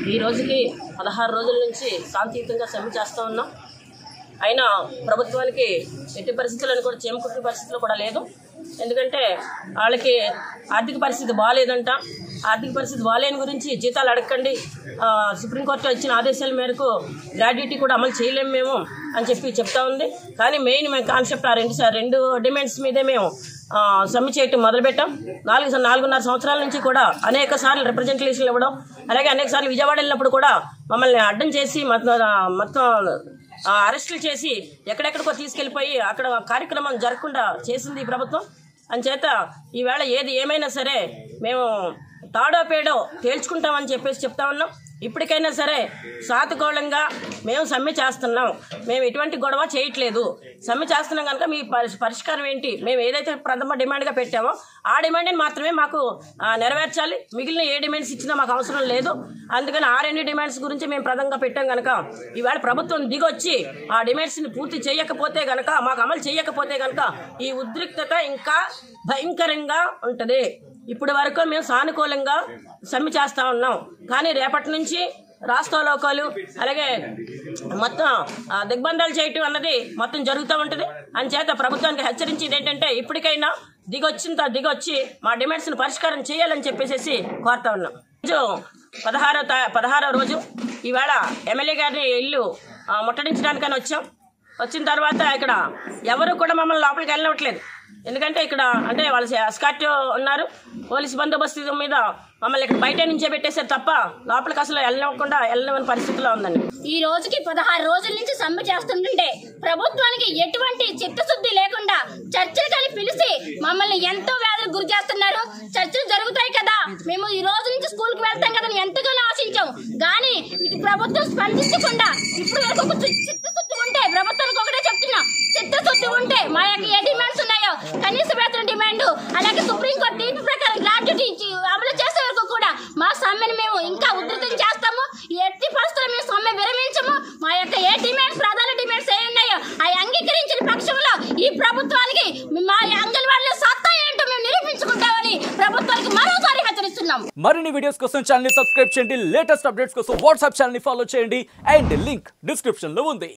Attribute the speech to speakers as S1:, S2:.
S1: ఈ రోజుకి పదహారు రోజుల నుంచి శాంతియుతంగా సమ్మె చేస్తూ ఉన్నాం అయినా ప్రభుత్వానికి ఎట్టి పరిస్థితులను కూడా చేమకుట్టిన పరిస్థితులు కూడా లేదు ఎందుకంటే వాళ్ళకి ఆర్థిక పరిస్థితి బాగాలేదంట ఆర్థిక పరిస్థితి బాగాలేని గురించి జీతాలు అడగండి ఆ, సుప్రీంకోర్టు ఇచ్చిన ఆదేశాల మేరకు గ్రాడ్యుటీ కూడా అమలు చేయలేము మేము అని చెప్పి చెప్తా ఉంది కానీ మెయిన్ మేము కాన్సెప్ట్ ఆ రెండు సార్ రెండు డిమాండ్స్ మీదే మేము ఆ, సమ్మె చేయటం మొదలుపెట్టాం నాలుగు నాలుగున్నర సంవత్సరాల నుంచి కూడా అనేక సార్లు రిప్రజెంటేషన్లు ఇవ్వడం అలాగే అనేక సార్లు విజయవాడ వెళ్ళినప్పుడు కూడా మమ్మల్ని అడ్డం చేసి మొత్తం మొత్తం ఆ, అరెస్టులు చేసి ఎక్కడెక్కడికో తీసుకెళ్లిపోయి అక్కడ కార్యక్రమం జరగకుండా చేసింది ఈ ప్రభుత్వం అంచేత ఈవేళ ఏది ఏమైనా సరే మేము తాడో పేడో తేల్చుకుంటామని చెప్పేసి చెప్తా ఉన్నాం ఇప్పటికైనా సరే సాతుకోళంగా మేము సమ్మె చేస్తున్నాం మేము ఎటువంటి గొడవ చేయట్లేదు సమ్మె చేస్తున్నాం కనుక మీ పరి- పరిష్కారం ఏంటి మేము ఏదైతే ప్రథమ డిమాండ్గా పెట్టామో ఆ డిమాండ్ని మాత్రమే మాకు ఆ, నెరవేర్చాలి మిగిలిన ఏ డిమాండ్స్ ఇచ్చినా మాకు అవసరం లేదు అందుకని ఆ రెండు డిమాండ్స్ గురించి మేము ప్రధానంగా పెట్టాం కనుక ఇవాళ ప్రభుత్వం దిగొచ్చి ఆ డిమాండ్స్ని పూర్తి చేయకపోతే గనక మాకు అమలు చేయకపోతే గనక ఈ ఉద్రిక్తత ఇంకా భయంకరంగా ఉంటుంది ఇప్పటి వరకు మేము సానుకూలంగా సమ్మె చేస్తా ఉన్నాం కానీ రేపటి నుంచి రాష్ట్రలోకాలు అలాగే మొత్తం ఆ, దిగ్బంధాలు చేయటం అన్నది మొత్తం జరుగుతూ ఉంటుంది అంచేత ప్రభుత్వానికి హెచ్చరించేది ఏంటంటే ఇప్పటికైనా దిగొచ్చిన త- దిగొచ్చి మా డిమాండ్స్ని పరిష్కారం చేయాలని చెప్పేసి కోరుతా ఉన్నాం రోజు పదహారో తా- పదహారో రోజు ఈవేళ ఎమ్మెల్యే గారిని ఇల్లు ఆ, ముట్టడించడానికని వచ్చాం వచ్చిన తర్వాత ఇక్కడ ఎవరు కూడా మమ్మల్ని లోపలికి వెళ్ళవట్లేదు ఎందుకంటే ఇక్కడ అంటే వాళ్ళ స్కాట్ ఉన్నారు పోలీస్ బందోబస్తు మీద మమ్మల్ని ఇక్కడ బయట నుంచే పెట్టేశారు తప్ప లోపలికి అసలు వెళ్ళనివ్వకుండా వెళ్ళనివ్వని పరిస్థితిలో ఉందండి
S2: ఈ రోజుకి పదహారు రోజుల నుంచి సమ్మె చేస్తుంటుంటే ప్రభుత్వానికి ఎటువంటి చిత్తశుద్ధి లేకుండా చర్చలు కలిపి పిలిచి మమ్మల్ని ఎంతో వేదనకు గురి చేస్తున్నారు చర్చలు జరుగుతాయి కదా మేము ఈ రోజు నుంచి స్కూల్ కి వెళ్తాం కదా అని ఎంతగానో ఆశించాం కానీ ఇటు ప్రభుత్వం స్పందించకుండా ఇప్పుడు వరకు ఒక చి- చిత్తశుద్ధి ఉంటే ప్రభుత్వానికి ఒకటే చెప్తున్నా చిత్తశుద్ధి ఉంటే మా యొక్క ఏ డిమాండ్స్ ఉన్నాయో కనీస వేతన డిమాండ్ అలాగే సుప్రీంకోర్టు తీర్పు ప్రకారం గ్రాడ్యుటీ ఇచ్చి అమలు చేసే వరకు కూడా మా సమ్మెను మేము ఇంకా ఉధృతం చేస్తాము ఈ ఎట్టి పరిస్థితుల్లో మేము సమ్మె విరమించము మా యొక్క ఏ డిమాండ్స్ ప్రధాన డిమాండ్స్ ఏ ఉన్నాయో అవి అంగీకరించిన పక్షంలో ఈ ప్రభుత్వానికి మా అంగన్వాడీలో సత్తా ఏంటో మేము నిరూపించుకుంటామని ప్రభుత్వానికి మరోసారి హెచ్చరిస్తున్నాం
S3: మరిన్ని వీడియోస్ కోసం ఛానల్ సబ్స్క్రైబ్ చేయండి లేటెస్ట్ అప్డేట్స్ కోసం వాట్సాప్ ఛానల్ ఫాలో చేయండి అండ్ లింక్ డిస్క్రిప్షన్ లో ఉంది